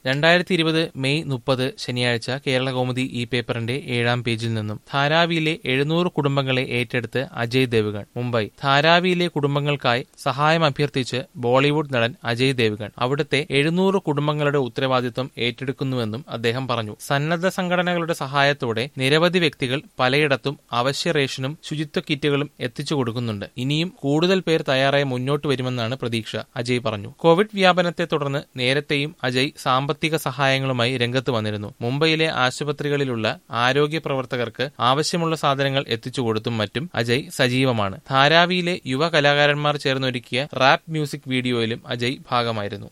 രണ്ടായിരത്തി ഇരുപത് മെയ് മുപ്പത് ശനിയാഴ്ച കേരള കൗമുദി ഈ പേപ്പറിന്റെ ഏഴാം പേജിൽ നിന്നും ധാരാവിയിലെ എഴുന്നൂറ് കുടുംബങ്ങളെ ഏറ്റെടുത്ത് അജയ് ദേവ്ഗൺ മുംബൈ ധാരാവിയിലെ കുടുംബങ്ങൾക്കായി സഹായം അഭ്യർത്ഥിച്ച് ബോളിവുഡ് നടൻ അജയ് ദേവ്ഗൺ അവിടുത്തെ എഴുന്നൂറ് കുടുംബങ്ങളുടെ ഉത്തരവാദിത്വം ഏറ്റെടുക്കുന്നുവെന്നും അദ്ദേഹം പറഞ്ഞു സന്നദ്ധ സംഘടനകളുടെ സഹായത്തോടെ നിരവധി വ്യക്തികൾ പലയിടത്തും അവശ്യ റേഷനും ശുചിത്വ കിറ്റുകളും എത്തിച്ചു കൊടുക്കുന്നുണ്ട് ഇനിയും കൂടുതൽ പേർ തയ്യാറായി മുന്നോട്ട് വരുമെന്നാണ് പ്രതീക്ഷ അജയ് പറഞ്ഞു കോവിഡ് വ്യാപനത്തെ തുടർന്ന് നേരത്തെയും അജയ് സാമ്പത്തിക സഹായങ്ങളുമായി രംഗത്ത് വന്നിരുന്നു മുംബൈയിലെ ആശുപത്രികളിലുള്ള ആരോഗ്യ പ്രവർത്തകർക്ക് ആവശ്യമുള്ള സാധനങ്ങൾ എത്തിച്ചു കൊടുത്തും മറ്റും അജയ് സജീവമാണ് ധാരാവിയിലെ യുവ കലാകാരന്മാർ ചേർന്നൊരുക്കിയ റാപ്പ് മ്യൂസിക് വീഡിയോയിലും അജയ് ഭാഗമായിരുന്നു